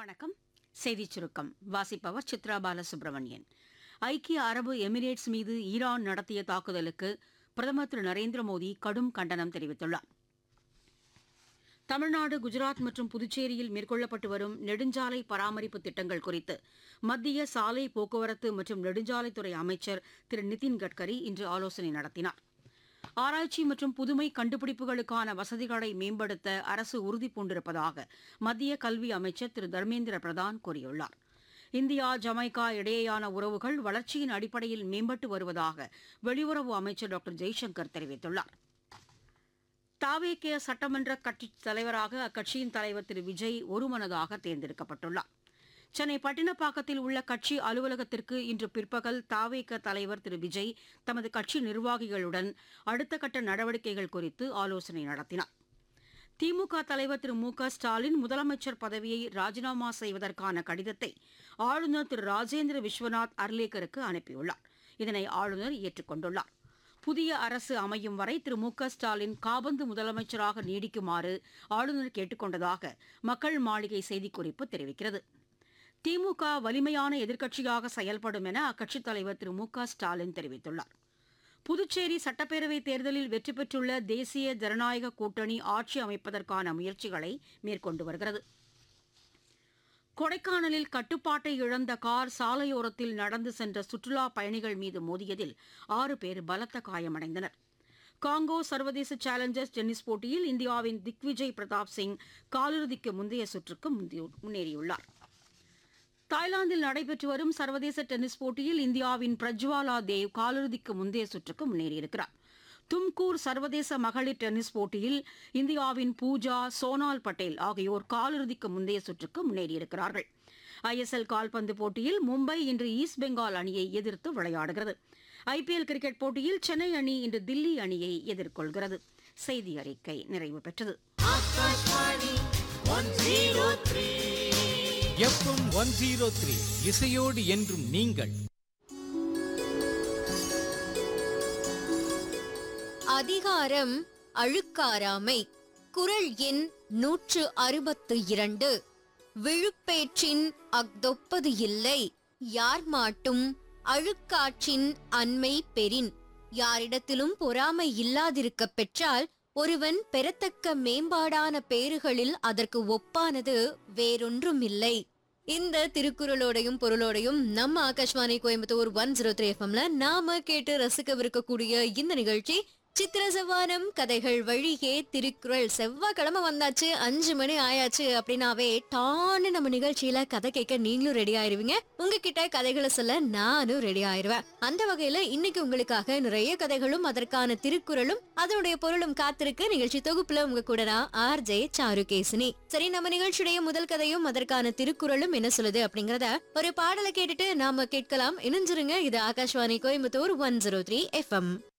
வணக்கம் செய்திச் சுருக்கம் வாசிப்பவர் சித்ரா பாலசுப்ரமணியன் ஐக்கிய அரபு எமிரேட்ஸ் மீது ஈரான் நடத்திய தாக்குதலுக்கு பிரதமர் திரு நரேந்திர மோடி கடும் கண்டனம் தெரிவித்துள்ளார் தமிழ்நாடு குஜராத் மற்றும் புதுச்சேரியில் மேற்கொள்ளப்பட்டு வரும் நெடுஞ்சாலை பராமரிப்பு திட்டங்கள் குறித்து மத்திய சாலை போக்குவரத்து மற்றும் நெடுஞ்சாலைத்துறை அமைச்சர் திரு நிதின் கட்கரி இன்று ஆலோசனை நடத்தினார் ஆராய்ச்சி மற்றும் புதுமை கண்டுபிடிப்புகளுக்கான வசதிகளை மேம்படுத்த அரசு உறுதிபூண்டிருப்பதாக மத்திய கல்வி அமைச்சர் திரு தர்மேந்திர பிரதான் கூறியுள்ளார் இந்தியா ஜமைக்கா இடையேயான உறவுகள் வளர்ச்சியின் அடிப்படையில் மேம்பட்டு வருவதாக வெளியுறவு அமைச்சர் டாக்டர் ஜெய்சங்கர் தெரிவித்துள்ளார் தாவேகே சட்டமன்ற கட்சித் தலைவராக அக்கட்சியின் தலைவர் திரு விஜய் ஒருமனதாக தேர்ந்தெடுக்கப்பட்டுள்ளார் சென்னை பட்டினப்பாக்கத்தில் உள்ள கட்சி அலுவலகத்திற்கு இன்று பிற்பகல் தாவேக தலைவர் திரு விஜய் தமது கட்சி நிர்வாகிகளுடன் அடுத்த கட்ட நடவடிக்கைகள் குறித்து ஆலோசனை நடத்தினார் திமுக தலைவர் திரு மு க ஸ்டாலின் முதலமைச்சர் பதவியை ராஜினாமா செய்வதற்கான கடிதத்தை ஆளுநர் திரு ராஜேந்திர விஸ்வநாத் அர்லேக்கருக்கு அனுப்பியுள்ளார் இதனை ஆளுநர் ஏற்றுக்கொண்டுள்ளார் புதிய அரசு அமையும் வரை திரு மு க ஸ்டாலின் காபந்து முதலமைச்சராக நீடிக்குமாறு ஆளுநர் கேட்டுக் கொண்டதாக மக்கள் மாளிகை செய்திக்குறிப்பு தெரிவிக்கிறது திமுக வலிமையான எதிர்க்கட்சியாக செயல்படும் என அக்கட்சித் தலைவர் திரு மு க ஸ்டாலின் தெரிவித்துள்ளார் புதுச்சேரி சட்டப்பேரவைத் தேர்தலில் வெற்றி பெற்றுள்ள தேசிய ஜனநாயக கூட்டணி ஆட்சி அமைப்பதற்கான முயற்சிகளை மேற்கொண்டு வருகிறது கொடைக்கானலில் கட்டுப்பாட்டை இழந்த கார் சாலையோரத்தில் நடந்து சென்ற சுற்றுலா பயணிகள் மீது மோதியதில் ஆறு பேர் பலத்த காயமடைந்தனர் காங்கோ சர்வதேச சேலஞ்சர்ஸ் டென்னிஸ் போட்டியில் இந்தியாவின் திக்விஜய் பிரதாப் சிங் காலிறுதிக்கு முந்தைய சுற்றுக்கு முந்தி- முன்னேறியுள்ளார் தாய்லாந்தில் நடைபெற்று வரும் சர்வதேச டென்னிஸ் போட்டியில் இந்தியாவின் பிரஜ்வாலா தேவ் காலிறுதிக்கு முந்தைய சுற்றுக்கு முன்னேறியிருக்கிறார் தும்கூர் சர்வதேச மகளிர் டென்னிஸ் போட்டியில் இந்தியாவின் பூஜா சோனால் பட்டேல் ஆகியோர் காலிறுதிக்கு முந்தைய சுற்றுக்கு முன்னேறியிருக்கிறார்கள் ஐஎஸ்எல் கால்பந்து போட்டியில் மும்பை இன்று ஈஸ்ட் பெங்கால் அணியை எதிர்த்து விளையாடுகிறது ஐபிஎல் கிரிக்கெட் போட்டியில் சென்னை அணி இன்று தில்லி அணியை எதிர்கொள்கிறது செய்தி அறிக்கை நிறைவு பெற்றது எஃப்எம் ஒன் ஜீரோ த்ரீ இசையோடு என்றும் நீங்கள் அதிகாரம் அழுக்காராமை குரல் எண் நூற்று அறுபத்து இரண்டு விழுப்பேற்றின் அஃதொப்பது இல்லை யார் மாட்டும் அழுக்காற்றின் அண்மை பெறின் யாரிடத்திலும் பொறாமை இல்லாதிருக்கப் பெற்றால் ஒருவன் பெறத்தக்க மேம்பாடான பேறுகளில் அதற்கு ஒப்பானது வேறொன்றும் இல்லை இந்த திருக்குறளோடையும் பொருளோடையும் நம்ம Akashvani Coimbatore one zero three எஃப்எம்ல நாம கேட்டு ரசிக்கவிருக்கக்கூடிய இந்த நிகழ்ச்சி சித்திர செவ்வானம் கதைகள் வழியே திருக்குறள் செவ்வாய்க்கிழமை வந்தாச்சு அஞ்சு மணி ஆயாச்சு அப்படின்னாவே டான்னு நம்ம நிகழ்ச்சியில கதை கேட்க நீங்களும் ரெடி ஆயிருவீங்க உங்ககிட்ட கதைகளை சொல்ல நானும் ரெடி ஆயிருவேன் அந்த வகையில இன்னைக்கு உங்களுக்காக நிறைய கதைகளும் அதற்கான திருக்குறளும் அதனுடைய பொருளும் காத்திருக்கு நிகழ்ச்சி தொகுப்புல உங்க கூட நான் ஆர் ஜே சாருகேசினி சரி நம்ம நிகழ்ச்சியுடைய முதல் கதையும் அதற்கான திருக்குறளும் என்ன சொல்லுது அப்படிங்கறத ஒரு பாடலை கேட்டுட்டு நாம கேட்கலாம் இணைஞ்சிருங்க இது Akashvani Coimbatore one zero three FM